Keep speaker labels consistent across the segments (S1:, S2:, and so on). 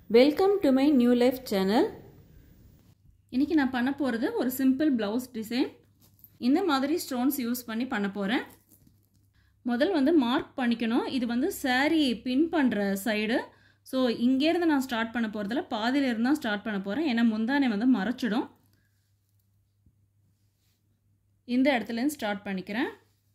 S1: welcome to my new life channel இன்றைக்கி நான் பண்ண போகிறது ஒரு சிம்பிள் ப்ளவுஸ் டிசைன் இந்த மாதிரி ஸ்டோன்ஸ் யூஸ் பண்ணி பண்ண போகிறேன் முதல் வந்து மார்க் பண்ணிக்கணும் இது வந்து saree பின் பண்ணுற சைடு ஸோ இங்கேருந்து நான் ஸ்டார்ட் பண்ண போகிறதுல பாதியிலேருந்து தான் ஸ்டார்ட் பண்ண போகிறேன் ஏன்னா முந்தானை வந்து மறைச்சிடும் இந்த இடத்துலேருந்து ஸ்டார்ட் பண்ணிக்கிறேன்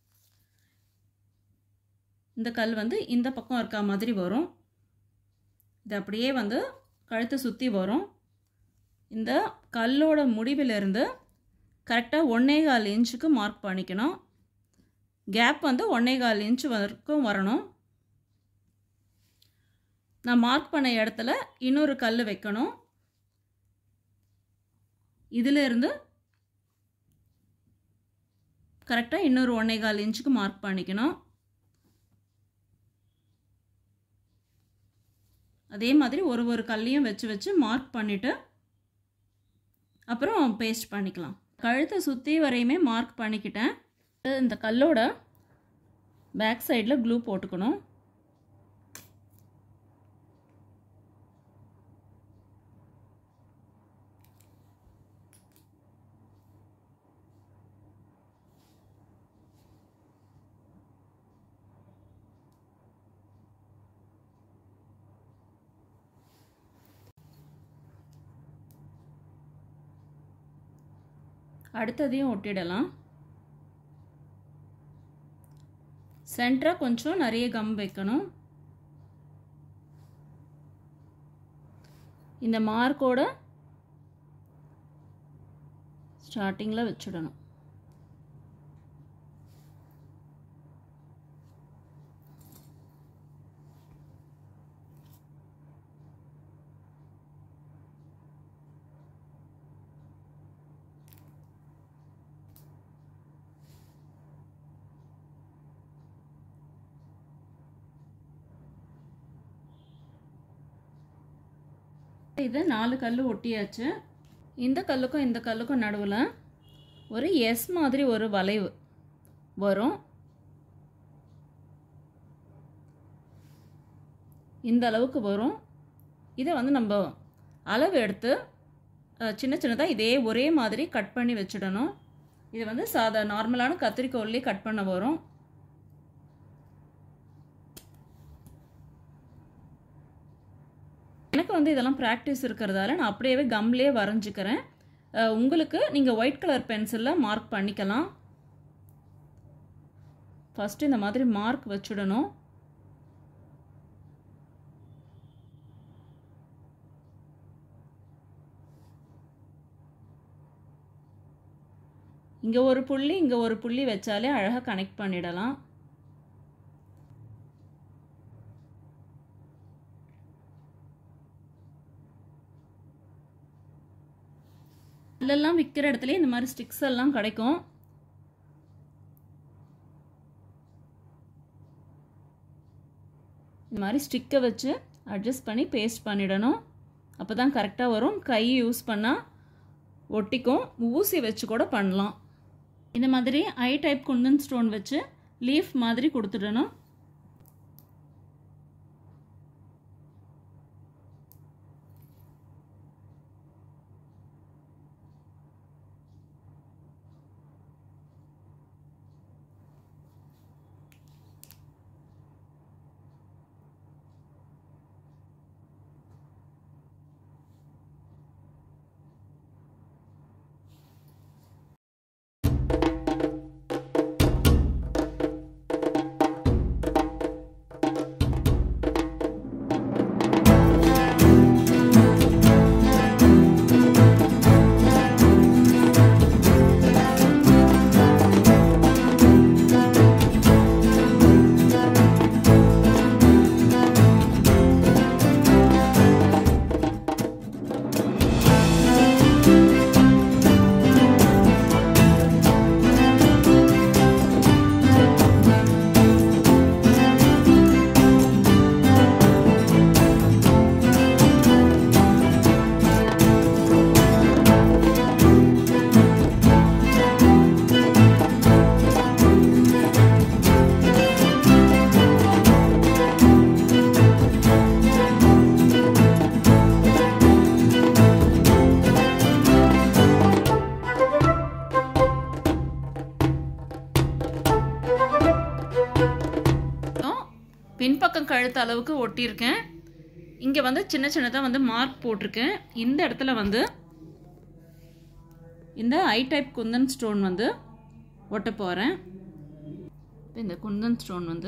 S1: இந்த கல் வந்து இந்த பக்கம் இருக்க மாதிரி வரும் இது அப்படியே வந்து கழுத்தை சுற்றி வரும் இந்த கல்லோட முடிவிலிருந்து கரெக்டாக ஒன்றே கால் இன்ச்சுக்கு மார்க் பண்ணிக்கணும் கேப் வந்து ஒன்றே கால் இன்ச்சு வரைக்கும் வரணும் நான் மார்க் பண்ண இடத்துல இன்னொரு கல் வைக்கணும் இதிலிருந்து கரெக்டாக இன்னொரு ஒன்றே கால் இன்ச்சுக்கு மார்க் பண்ணிக்கணும் அதே மாதிரி ஒரு ஒரு கல்லையும் வச்சு வச்சு மார்க் பண்ணிவிட்டு அப்புறம் பேஸ்ட் பண்ணிக்கலாம் கழுத்தை சுற்றி வரையுமே மார்க் பண்ணிக்கிட்டேன் இந்த கல்லோட பேக் சைடில் க்ளூ போட்டுக்கணும் அடுத்ததையும் ஒட்டிடலாம் சென்டராக கொஞ்சம் நிறைய கம் வைக்கணும் இந்த மார்க்கோட ஸ்டார்டிங்கில் வச்சுடணும் இது நாலு கல் ஒட்டியாச்சு இந்த கல்லுக்கும் இந்த கல்லுக்கும் நடுவில் ஒரு எஸ் மாதிரி ஒரு வளைவு வரும் இந்த அளவுக்கு வரும் இதை வந்து நம்ம அளவு எடுத்து சின்ன சின்னதாக இதே ஒரே மாதிரி கட் பண்ணி வச்சிடணும் இது வந்து சாதா நார்மலான கத்திரிக்கோல்லே கட் பண்ண வரும் எனக்கு வந்து இதெல்லாம் ப்ராக்டிஸ் இருக்கிறதால நான் அப்படியே கம்லேயே வரைஞ்சிக்கிறேன் உங்களுக்கு நீங்கள் ஒயிட் கலர் பென்சிலில் மார்க் பண்ணிக்கலாம் ஃபஸ்ட்டு இந்த மாதிரி மார்க் வச்சுடணும் இங்கே ஒரு புள்ளி இங்கே ஒரு புள்ளி வச்சாலே அழகாக கனெக்ட் பண்ணிடலாம் கல்லெல்லாம் விற்கிற இடத்துல இந்த மாதிரி ஸ்டிக்ஸ் எல்லாம் கிடைக்கும் இந்த மாதிரி ஸ்டிக்கை வச்சு அட்ஜஸ்ட் பண்ணி பேஸ்ட் பண்ணிடணும் அப்போ தான் கரெக்டாக வரும் கை யூஸ் பண்ணால் ஒட்டிக்கும் ஊசி வச்சு கூட பண்ணலாம் இந்த மாதிரி ஐ டைப் குந்தன் ஸ்டோன் வச்சு லீஃப் மாதிரி கொடுத்துடணும் கழுத்து அளவுக்கு ஒட்டியிருக்கேன் இங்கே வந்து சின்ன சின்னதாக வந்து மார்க் போட்டிருக்கேன் இந்த இடத்துல வந்து இந்த ஐ டைப் குந்தன் ஸ்டோன் வந்து ஒட்ட போகிறேன் இந்த குந்தன் ஸ்டோன் வந்து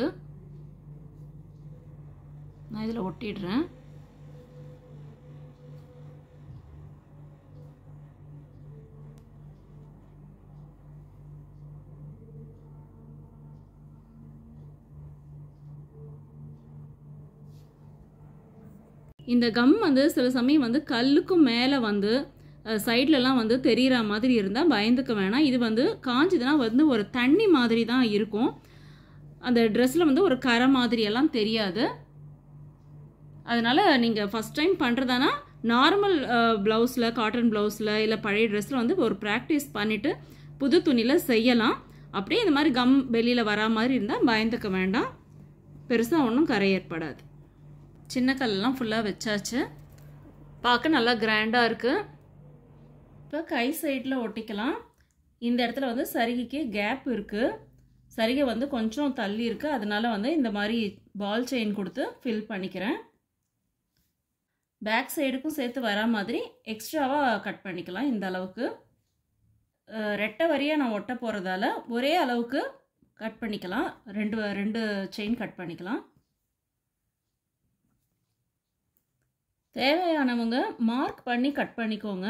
S1: நான் இதில் ஒட்டிடுறேன் இந்த கம் வந்து சில சமயம் வந்து கல்லுக்கும் மேலே வந்து சைட்லலாம் வந்து தெரிகிற மாதிரி இருந்தால் பயந்துக்க வேணாம் இது வந்து காஞ்சதுன்னா வந்து ஒரு தண்ணி மாதிரி தான் இருக்கும் அந்த ட்ரெஸ்ஸில் வந்து ஒரு கரை மாதிரியெல்லாம் தெரியாது அதனால் நீங்கள் ஃபஸ்ட் டைம் பண்ணுறதானா நார்மல் ப்ளவுஸில் காட்டன் ப்ளவுஸில் இல்லை பழைய ட்ரெஸ்ஸில் வந்து ஒரு ப்ராக்டிஸ் பண்ணிவிட்டு புது துணியில் செய்யலாம் அப்படியே இந்த மாதிரி கம் வெளியில் வரா மாதிரி இருந்தால் பயந்துக்க வேண்டாம் பெருசாக ஒன்றும் கரை ஏற்படாது சின்ன கல்லாம் ஃபுல்லாக வச்சாச்சு பார்க்க நல்லா கிராண்டாக இருக்குது இப்போ கை சைடில் ஒட்டிக்கலாம் இந்த இடத்துல வந்து சரிகைக்கு கேப் இருக்குது சரிகை வந்து கொஞ்சம் தள்ளி இருக்குது அதனால வந்து இந்த மாதிரி பால் செயின் கொடுத்து ஃபில் பண்ணிக்கிறேன் பேக் சைடுக்கும் சேர்த்து வரா மாதிரி எக்ஸ்ட்ராவாக கட் பண்ணிக்கலாம் இந்த அளவுக்கு ரெட்டை வரியாக நான் ஒட்ட போகிறதால ஒரே அளவுக்கு கட் பண்ணிக்கலாம் ரெண்டு ரெண்டு செயின் கட் பண்ணிக்கலாம் தேவையானவங்க மார்க் பண்ணி கட் பண்ணிக்கோங்க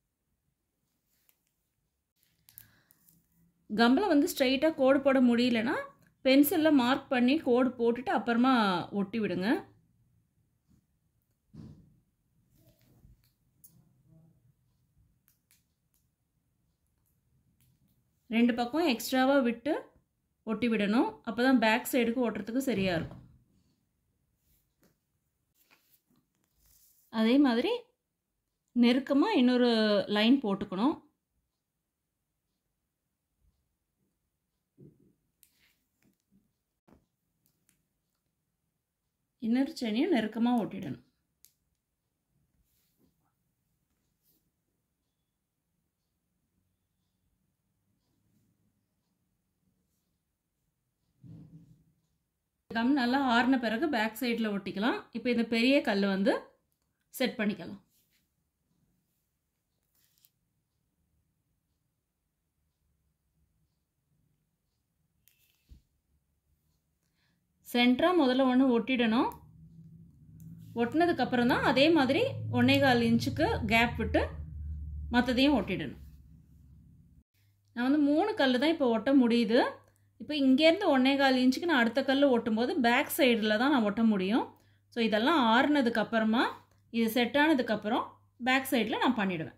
S1: கம்பில் வந்து ஸ்ட்ரைட்டாக கோடு போட முடியலன்னா பென்சிலில் மார்க் பண்ணி கோடு போட்டுட்டு அப்புறமா ஒட்டி விடுங்க ரெண்டு பக்கம் எக்ஸ்ட்ராவாக விட்டு ஒட்டி விடணும் அப்போ தான் பேக் சைடுக்கு ஓட்டுறதுக்கு சரியாக இருக்கும் அதே மாதிரி நெருக்கமாக இன்னொரு லைன் போட்டுக்கணும் இன்னொரு செடியும் நெருக்கமாக ஓட்டிடணும் கம் நல்லா ஆறின பிறகு பேக் சைடில் ஒட்டிக்கலாம் இப்போ இந்த பெரிய கல் வந்து செட் பண்ணிக்கலாம் சென்டராக முதல்ல ஒன்று ஒட்டிடணும் ஒட்டினதுக்கப்புறம் தான் அதே மாதிரி ஒன்னே கால் இன்ச்சுக்கு கேப் விட்டு மற்றதையும் ஒட்டிடணும் நான் வந்து மூணு கல் தான் இப்போ ஒட்ட முடியுது இப்போ இங்கேருந்து ஒன்னே கால் இன்ச்சுக்கு நான் அடுத்த கல் ஒட்டும்போது பேக் சைடில் தான் நான் ஒட்ட முடியும் ஸோ இதெல்லாம் ஆறுனதுக்கப்புறமா இது செட் ஆனதுக்கப்புறம் பேக் சைடில் நான் பண்ணிவிடுவேன்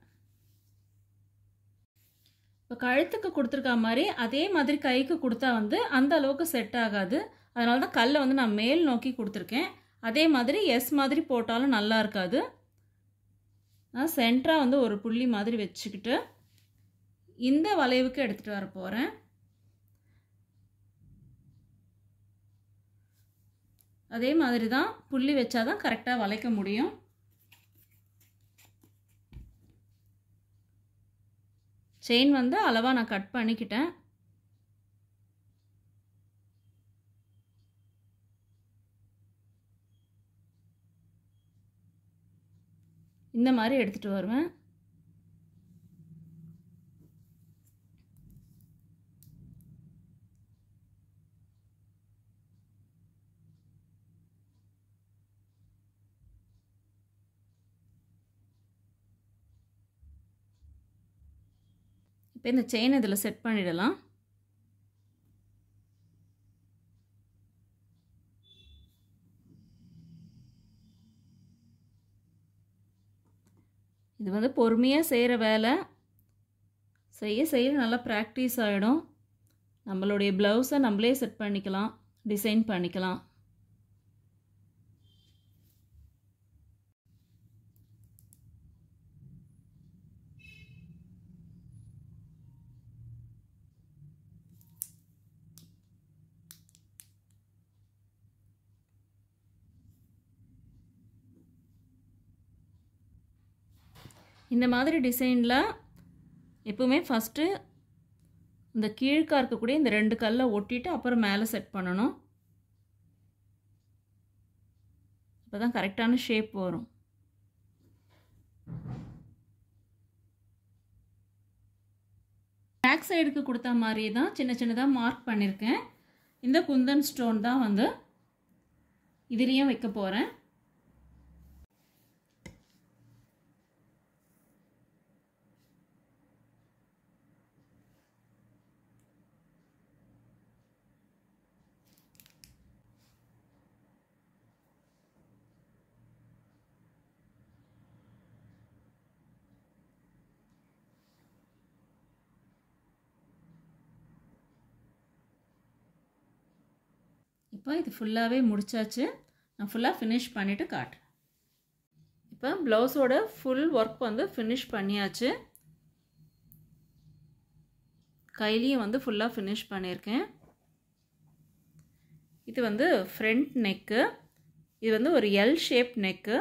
S1: இப்போ கழுத்துக்கு கொடுத்துருக்க மாதிரி அதே மாதிரி கைக்கு கொடுத்தா வந்து அந்த அளவுக்கு செட் ஆகாது அதனால தான் கல்லை வந்து நான் மேல் நோக்கி கொடுத்துருக்கேன் அதே மாதிரி எஸ் மாதிரி போட்டாலும் நல்லா இருக்காது நான் சென்டராக வந்து ஒரு புள்ளி மாதிரி வச்சுக்கிட்டு இந்த வளைவுக்கு எடுத்துகிட்டு வர போகிறேன் அதே மாதிரி தான் புள்ளி வச்சா தான் கரெக்டாக வளைக்க முடியும் செயின் வந்து அளவாக நான் கட் பண்ணிக்கிட்டேன் இந்த மாதிரி எடுத்துகிட்டு வருவேன் இப்போ இந்த செயின் இதில் செட் பண்ணிடலாம் இது வந்து பொறுமையாக செய்கிற வேலை செய்ய செய்ய நல்லா ப்ராக்டிஸ் ஆகிடும் நம்மளுடைய ப்ளவுஸை நம்மளே செட் பண்ணிக்கலாம் டிசைன் பண்ணிக்கலாம் இந்த மாதிரி டிசைனில் எப்பவுமே ஃபஸ்ட்டு இந்த கீழ்க்கா இருக்கக்கூடிய இந்த ரெண்டு கல்லை ஒட்டிட்டு அப்புறம் மேலே செட் பண்ணணும் இப்போ தான் கரெக்டான ஷேப் வரும் பேக் சைடுக்கு கொடுத்த மாதிரி தான் சின்ன சின்னதாக மார்க் பண்ணியிருக்கேன் இந்த குந்தன் ஸ்டோன் தான் வந்து இதுலேயும் வைக்க போகிறேன் இப்போ இது ஃபுல்லாகவே முடிச்சாச்சு நான் ஃபுல்லாக ஃபினிஷ் பண்ணிவிட்டு காட்டுறேன் இப்போ ப்ளவுஸோட ஃபுல் ஒர்க் வந்து ஃபினிஷ் பண்ணியாச்சு கையிலையும் வந்து ஃபுல்லாக ஃபினிஷ் பண்ணியிருக்கேன் இது வந்து ஃப்ரண்ட் நெக்கு இது வந்து ஒரு எல் ஷேப் நெக்கு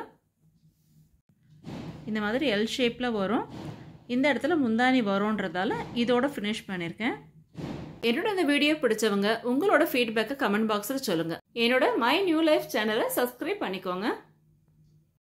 S1: இந்த மாதிரி எல் ஷேப்பில் வரும் இந்த இடத்துல முந்தானி வரும்ன்றதால இதோட ஃபினிஷ் பண்ணியிருக்கேன் என்னோட இந்த வீடியோ பிடிச்சவங்க உங்களோட ஃபீட்பேக்கை கமெண்ட் பாக்ஸில் சொல்லுங்கள் என்னோட மை நியூ லைஃப் சேனலை சப்ஸ்கிரைப் பண்ணிக்கோங்க